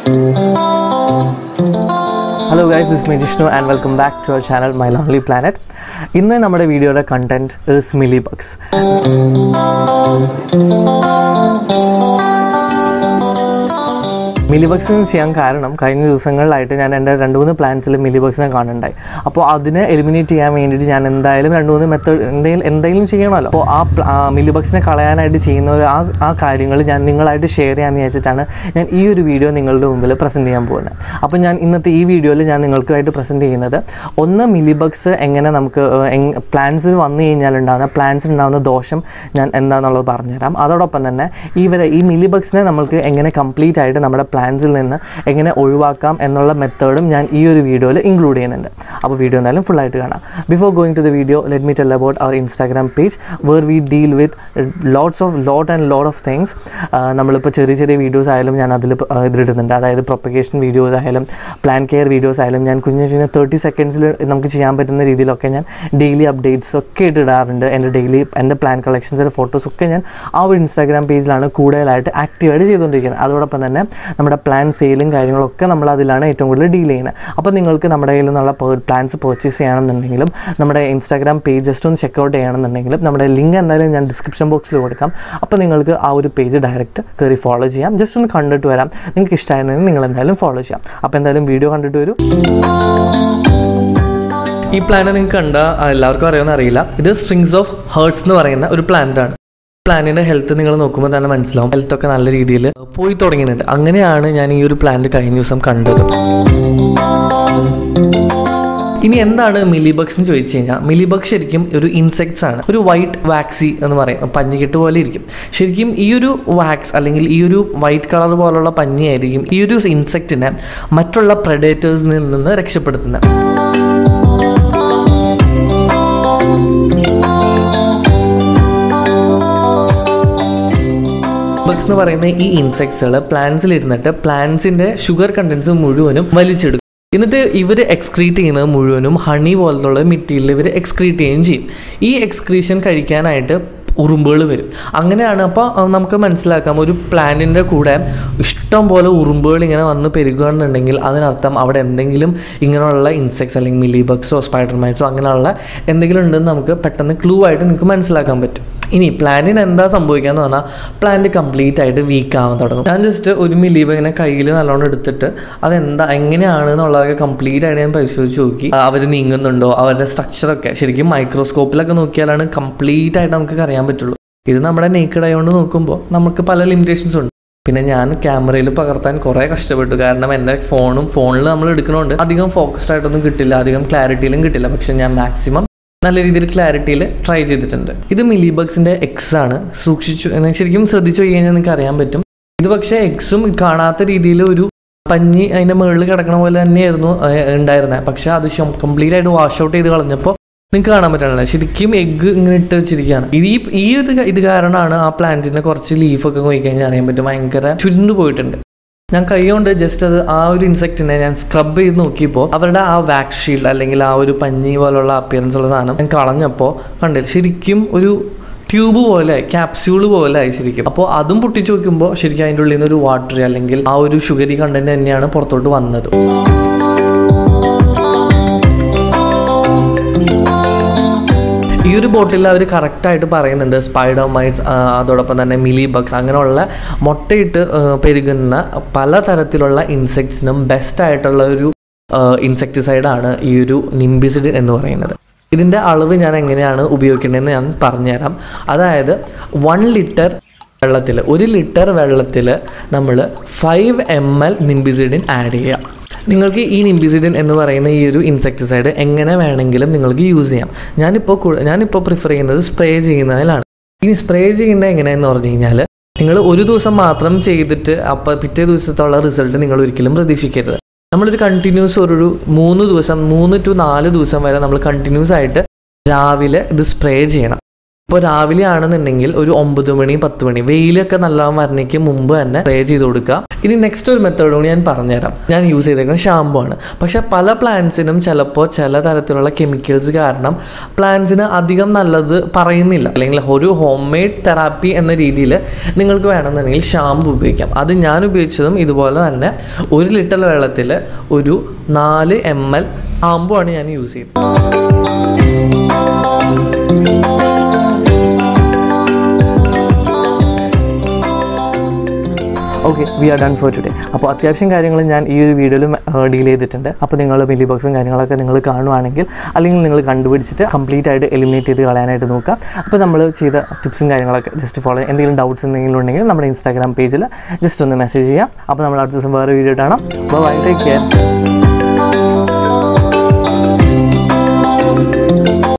hello guys this me Jishnu and welcome back to our channel my lonely planet ഇന്ന് നമ്മുടെ വീഡിയോയുടെ content is mealy bugs mealy bugs ചെയ്യാൻ കാരണം കഴിഞ്ഞ ദിവസങ്ങളിലായിട്ട് ഞാൻ എൻ്റെ രണ്ട് മൂന്ന് പ്ലാൻസിൽ മിലി ബഗ്സിനെ കാണുന്നുണ്ടായി അപ്പോൾ അതിനെ എലിമിനേറ്റ് ചെയ്യാൻ വേണ്ടിയിട്ട് ഞാൻ എന്തായാലും രണ്ട് മൂന്ന് മെത്തേഡ് എന്തെങ്കിലും എന്തെങ്കിലും ചെയ്യണമല്ലോ അപ്പോൾ ആ മിലി ബഗ്സിനെ കളയാനായിട്ട് ചെയ്യുന്ന ഒരു ആ ആ കാര്യങ്ങൾ ഞാൻ നിങ്ങളായിട്ട് ഷെയർ ചെയ്യാമെന്ന് വിചാരിച്ചിട്ടാണ് ഞാൻ ഈ ഒരു വീഡിയോ നിങ്ങളുടെ മുമ്പിൽ പ്രസൻറ്റ് ചെയ്യാൻ പോകുന്നത് അപ്പോൾ ഞാൻ ഇന്നത്തെ ഈ വീഡിയോയിൽ ഞാൻ നിങ്ങൾക്കായിട്ട് പ്രസൻറ്റ് ചെയ്യുന്നത് ഒന്ന് മിലി ബഗ്സ് എങ്ങനെ നമുക്ക് പ്ലാന്റ്സിൽ വന്നു കഴിഞ്ഞാൽ ഉണ്ടാകുന്ന പ്ലാന്റ്സിൽ ഉണ്ടാകുന്ന ദോഷം ഞാൻ എന്താണെന്നുള്ളത് പറഞ്ഞുതരാം അതോടൊപ്പം തന്നെ ഇവരെ ഈ മിലി ബഗ്സിനെ നമ്മൾക്ക് എങ്ങനെ കംപ്ലീറ്റ് ആയിട്ട് നമ്മുടെ പ്ലാന്റ്സിൽ നിന്ന് എങ്ങനെ ഒഴിവാക്കാം എന്നുള്ള മെത്തേഡും ഞാൻ ഈ ഒരു വീഡിയോയിൽ ഇൻക്ലൂഡ് ചെയ്യുന്നുണ്ട് അപ്പോൾ വീഡിയോ എന്തായാലും ഫുള്ളായിട്ട് കാണാം before going to the video let me tell about our Instagram page where we deal with lots of lot and lot of things നമ്മളിപ്പോൾ ചെറിയ ചെറിയ വീഡിയോസ് ആയാലും ഞാൻ അതിൽ ഇതിലിടുന്നുണ്ട് അതായത് പ്രൊപ്പഗേഷൻ വീഡിയോസ് ആയാലും പ്ലാൻ കെയർ വീഡിയോസ് ആയാലും ഞാൻ കുഞ്ഞു കുഞ്ഞു തേർട്ടി സെക്കൻഡ്സിൽ നമുക്ക് ചെയ്യാൻ പറ്റുന്ന രീതിയിലൊക്കെ ഞാൻ ഡെയിലി അപ്ഡേറ്റ്സ് ഒക്കെ ഇട്ടിടാറുണ്ട് എൻ്റെ ഡെയിലി എൻ്റെ പ്ലാൻ കളക്ഷൻസിൻ്റെ ഫോട്ടോസ് ഒക്കെ ഞാൻ ആ ഒരു ഇൻസ്റ്റാഗ്രാം പേജിലാണ് കൂടുതലായിട്ട് ആക്റ്റീവായിട്ട് ചെയ്തുകൊണ്ടിരിക്കുന്നത് അതോടൊപ്പം തന്നെ നമ്മുടെ പ്ലാൻ സെയിലും കാര്യങ്ങളൊക്കെ നമ്മൾ അതിലാണ് ഏറ്റവും കൂടുതൽ ഡീൽ ചെയ്യുന്നത് അപ്പോൾ നിങ്ങൾക്ക് നമ്മുടെ കയ്യിൽ നിന്നുള്ള പ്ലാൻസ് പർച്ചേസ് ചെയ്യണമെന്നുണ്ടെങ്കിലും നമ്മുടെ ഇൻസ്റ്റാഗ്രാം പേജ് ജസ്റ്റ് ഒന്ന് ചെക്കൗട്ട് ചെയ്യണമെന്നുണ്ടെങ്കിലും നമ്മുടെ ലിങ്ക് എന്തായാലും ഞാൻ ഡിസ്ക്രിപ്ഷൻ ബോക്സിൽ കൊടുക്കാം അപ്പോൾ നിങ്ങൾക്ക് ആ ഒരു പേജ് ഡയറക്റ്റ് കയറി ഫോളോ ചെയ്യാം ജസ്റ്റ് ഒന്ന് കണ്ടിട്ട് വരാം നിങ്ങൾക്ക് ഇഷ്ടമായിരുന്നെങ്കിൽ നിങ്ങൾ എന്തായാലും ഫോളോ ചെയ്യാം അപ്പോൾ എന്തായാലും വീഡിയോ കണ്ടിട്ട് വരൂ ഈ പ്ലാന്റ് നിങ്ങൾക്ക് കണ്ട എല്ലാവർക്കും അറിയാമെന്ന് അറിയില്ല ഇത് സ്ട്രിങ്സ് ഓഫ് ഹേർട്സ് എന്ന് പറയുന്ന ഒരു പ്ലാന്റ് ആണ് പ്ലാന്റിന്റെ ഹെൽത്ത് നിങ്ങൾ നോക്കുമ്പോൾ തന്നെ മനസ്സിലാവും ഹെൽത്ത് ഒക്കെ നല്ല രീതിയിൽ പോയി തുടങ്ങിയിട്ടുണ്ട് അങ്ങനെയാണ് ഞാൻ ഈ ഒരു പ്ലാന്റ് കഴിഞ്ഞ ദിവസം കണ്ടത് ഇനി എന്താണ് മിലിബഗ്സ് എന്ന് ചോദിച്ചു കഴിഞ്ഞാൽ മിലിബഗ് ശരിക്കും ഒരു ഇൻസെക്ട്സ് ആണ് ഒരു വൈറ്റ് വാക്സി എന്ന് പറയും പഞ്ഞിക്കെട്ട് പോലെ ഇരിക്കും ശരിക്കും ഈ ഒരു വാക്സ് അല്ലെങ്കിൽ ഈ ഒരു വൈറ്റ് കളർ പോലുള്ള പഞ്ഞിയായിരിക്കും ഈ ഒരു ഇൻസെക്റ്റിനെ മറ്റുള്ള പ്രഡേറ്റേഴ്സിൽ നിന്ന് രക്ഷപ്പെടുത്തുന്നത് ബഗ്സ് എന്ന് പറയുന്ന ഈ ഇൻസെക്ട്സുകൾ പ്ലാന്റ്സിൽ ഇരുന്നിട്ട് പ്ലാന്റ്സിന്റെ ഷുഗർ കണ്ടൻസ് മുഴുവനും വലിച്ചെടുക്കും എന്നിട്ട് ഇവർ എക്സ്ക്രീറ്റ് ചെയ്യുന്നത് മുഴുവനും ഹണി പോലത്തുള്ള മിറ്റിയിൽ ഇവർ എക്സ്ക്രീറ്റ് ചെയ്യുകയും ചെയ്യും ഈ എക്സ്ക്രീഷൻ കഴിക്കാനായിട്ട് ഉറുമ്പുകൾ വരും അങ്ങനെയാണ് അപ്പോൾ നമുക്ക് മനസ്സിലാക്കാം ഒരു പ്ലാന്റിൻ്റെ കൂടെ ഇഷ്ടം പോലെ ഉറുമ്പുകൾ ഇങ്ങനെ വന്ന് പെരുകുകയാണെന്നുണ്ടെങ്കിൽ അതിനർത്ഥം അവിടെ എന്തെങ്കിലും ഇങ്ങനെയുള്ള ഇൻസെക്ട്സ് അല്ലെങ്കിൽ മിലിബഗ്സോ സ്പൈഡർമൈറ്റ്സോ അങ്ങനെയുള്ള എന്തെങ്കിലും ഉണ്ടെന്ന് നമുക്ക് പെട്ടെന്ന് ക്ലൂ ആയിട്ട് നിങ്ങൾക്ക് മനസ്സിലാക്കാൻ പറ്റും ഇനി പ്ലാന്റിന് എന്താ സംഭവിക്കാന്ന് പറഞ്ഞാൽ പ്ലാന്റ് കംപ്ലീറ്റ് ആയിട്ട് വീക്ക് ആവാൻ തുടങ്ങും ഞാൻ ജസ്റ്റ് ഒരു മിലീബ് ഇങ്ങനെ കയ്യിൽ നല്ലോണം എടുത്തിട്ട് അതെന്താ എങ്ങനെയാണ് എന്നുള്ളതൊക്കെ കംപ്ലീറ്റ് ആയിട്ട് ഞാൻ പരിശോധിച്ച് നോക്കി അവർ നീങ്ങുന്നുണ്ടോ അവരുടെ സ്ട്രക്ചറൊക്കെ ശരിക്കും മൈക്രോസ്കോപ്പിലൊക്കെ നോക്കിയാലാണ് കംപ്ലീറ്റ് ആയിട്ട് നമുക്ക് അറിയാൻ പറ്റുള്ളൂ ഇത് നമ്മുടെ നേക്കഡ് ആയതുകൊണ്ട് നോക്കുമ്പോൾ നമുക്ക് പല ലിമിറ്റേഷൻസ് ഉണ്ട് പിന്നെ ഞാൻ ക്യാമറയിൽ പകർത്താൻ കുറേ കഷ്ടപ്പെട്ടു കാരണം എൻ്റെ ഫോണും ഫോണിൽ നമ്മൾ എടുക്കണോണ്ട് അധികം ഫോക്കസ്ഡ് ആയിട്ടൊന്നും കിട്ടില്ല അധികം ക്ലാരിറ്റിയിലും കിട്ടില്ല പക്ഷെ ഞാൻ മാക്സിമം നല്ല രീതിയിൽ ക്ലാരിറ്റിയിൽ ട്രൈ ചെയ്തിട്ടുണ്ട് ഇത് മിലിബഗ്സിന്റെ എക്സ് ആണ് സൂക്ഷിച്ചു ശരിക്കും ശ്രദ്ധിച്ചു കഴിഞ്ഞാൽ നിങ്ങൾക്ക് അറിയാൻ പറ്റും ഇത് പക്ഷേ എക്സും കാണാത്ത രീതിയിൽ ഒരു പഞ്ഞി അതിന്റെ മുകളിൽ കിടക്കണ പോലെ തന്നെയായിരുന്നു ഉണ്ടായിരുന്നത് പക്ഷെ അത് കംപ്ലീറ്റ് ആയിട്ട് വാഷ് ഔട്ട് ചെയ്ത് കളഞ്ഞപ്പോൾ നിങ്ങൾക്ക് കാണാൻ പറ്റണില്ല ശരിക്കും എഗ്ഗ് ഇങ്ങനെ ഇട്ട് വെച്ചിരിക്കുകയാണ് ഇത് ഈ ഈ ഒരു ഇത് കാരണമാണ് ആ പ്ലാന്റിന്റെ കുറച്ച് ലീഫൊക്കെ പോയി കഴിഞ്ഞാൽ അറിയാൻ പറ്റും ഭയങ്കര ചുരുണ്ടു പോയിട്ടുണ്ട് ഞാൻ കൈ കൊണ്ട് ജസ്റ്റ് അത് ആ ഒരു ഇൻസെക്റ്റിനെ ഞാൻ സ്ക്രബ് ചെയ്ത് നോക്കിയപ്പോൾ അവരുടെ ആ വാക്സ് ഷീൽഡ് അല്ലെങ്കിൽ ആ ഒരു പഞ്ഞി പോലുള്ള അപ്പിയറൻസ് ഉള്ള സാധനം ഞാൻ കളഞ്ഞപ്പോൾ കണ്ടില്ല ശരിക്കും ഒരു ട്യൂബ് പോലെ ക്യാപ്സ്യൂള് പോലെ ആയി ശരിക്കും അപ്പോൾ അതും പൊട്ടിച്ച് നോക്കുമ്പോൾ ശരിക്കും അതിൻ്റെ ഉള്ളിൽ നിന്ന് ഒരു വാട്ടർ അല്ലെങ്കിൽ ആ ഒരു ഷുഗറി കണ്ടന്റ് തന്നെയാണ് പുറത്തോട്ട് വന്നത് ഈ ഒരു ബോട്ടിൽ അവർ കറക്റ്റായിട്ട് പറയുന്നുണ്ട് സ്പൈഡർ മൈറ്റ്സ് അതോടൊപ്പം തന്നെ മിലി ബഗ്സ് അങ്ങനെയുള്ള മുട്ടയിട്ട് പെരുകുന്ന പലതരത്തിലുള്ള ഇൻസെക്ട്സിനും ബെസ്റ്റ് ആയിട്ടുള്ള ഒരു ഇൻസെക്ടിസൈഡാണ് ഈ ഒരു നിംബിസിഡിൻ എന്ന് പറയുന്നത് ഇതിൻ്റെ അളവ് ഞാൻ എങ്ങനെയാണ് ഉപയോഗിക്കേണ്ടതെന്ന് ഞാൻ പറഞ്ഞുതരാം അതായത് വൺ ലിറ്റർ വെള്ളത്തിൽ ഒരു ലിറ്റർ വെള്ളത്തിൽ നമ്മൾ five M L Nimbecidine add ചെയ്യുക നിങ്ങൾക്ക് ഈ നിംബിസിഡിൻ എന്ന് പറയുന്ന ഈ ഒരു ഇൻസെക്ടിസൈഡ് എങ്ങനെ വേണമെങ്കിലും നിങ്ങൾക്ക് യൂസ് ചെയ്യാം ഞാനിപ്പോൾ ഞാനിപ്പോൾ പ്രിഫർ ചെയ്യുന്നത് സ്പ്രേ ചെയ്യുന്നതിലാണ് ഇനി സ്പ്രേ ചെയ്യുന്നത് എങ്ങനെയെന്ന് പറഞ്ഞു കഴിഞ്ഞാൽ നിങ്ങൾ ഒരു ദിവസം മാത്രം ചെയ്തിട്ട് അപ്പോൾ പിറ്റേ ദിവസത്തുള്ള റിസൾട്ട് നിങ്ങൾ ഒരിക്കലും പ്രതീക്ഷിക്കരുത് നമ്മളൊരു കണ്ടിന്യൂസ് ഒരു മൂന്ന് ദിവസം മൂന്ന് ടു നാല് ദിവസം വരെ നമ്മൾ കണ്ടിന്യൂസ് ആയിട്ട് രാവിലെ ഇത് സ്പ്രേ ചെയ്യണം ഇപ്പോൾ രാവിലെ ആണെന്നുണ്ടെങ്കിൽ ഒരു ഒമ്പത് മണി പത്ത് മണി വെയിലൊക്കെ നല്ല വരണയ്ക്ക് മുമ്പ് തന്നെ സ്പ്രേ ചെയ്ത് കൊടുക്കുക ഇനി നെക്സ്റ്റ് ഒരു മെത്തേഡ് കൂടി ഞാൻ പറഞ്ഞുതരാം ഞാൻ യൂസ് ചെയ്തേക്കുന്നത് ഷാമ്പു ആണ് പക്ഷേ പല പ്ലാന്റ്സിനും ചിലപ്പോൾ ചില തരത്തിലുള്ള കെമിക്കൽസ് കാരണം പ്ലാന്റ്സിന് അധികം നല്ലത് പറയുന്നില്ല അല്ലെങ്കിൽ ഒരു ഹോം മെയ്ഡ് തെറാപ്പി എന്ന രീതിയിൽ നിങ്ങൾക്ക് വേണമെന്നുണ്ടെങ്കിൽ ഷാമ്പു ഉപയോഗിക്കാം അത് ഞാൻ ഉപയോഗിച്ചതും ഇതുപോലെ തന്നെ ഒരു ലിറ്റർ വെള്ളത്തിൽ ഒരു നാല് എം എൽ ഷാമ്പു ആണ് ഞാൻ യൂസ് ചെയ്തത് okay we are done for today അപ്പോൾ അത്യാവശ്യം കാര്യങ്ങൾ ഞാൻ ഈ ഒരു വീഡിയോയിൽ ഡീൽ ചെയ്തിട്ടുണ്ട് അപ്പോൾ നിങ്ങൾ മില്ലി ബോക്സും കാര്യങ്ങളൊക്കെ നിങ്ങൾ കാണുവാണെങ്കിൽ അല്ലെങ്കിൽ നിങ്ങൾ കണ്ടുപിടിച്ചിട്ട് കംപ്ലീറ്റ് ആയിട്ട് എലിമിനേറ്റ് ചെയ്ത് കളയാനായിട്ട് നോക്കുക അപ്പോൾ നമ്മൾ ചെയ്ത ടിപ്സും കാര്യങ്ങളൊക്കെ ജസ്റ്റ് ഫോളോ എന്തെങ്കിലും ഡൗട്ട്സ് എന്തെങ്കിലും ഉണ്ടെങ്കിൽ നമ്മുടെ ഇൻസ്റ്റാഗ്രാം പേജിൽ ജസ്റ്റ് ഒന്ന് മെസ്സേജ് ചെയ്യാം അപ്പോൾ നമ്മൾ അടുത്ത ദിവസം വേറെ വീഡിയോ കാണാം ബൈ ടേക്ക് കെയർ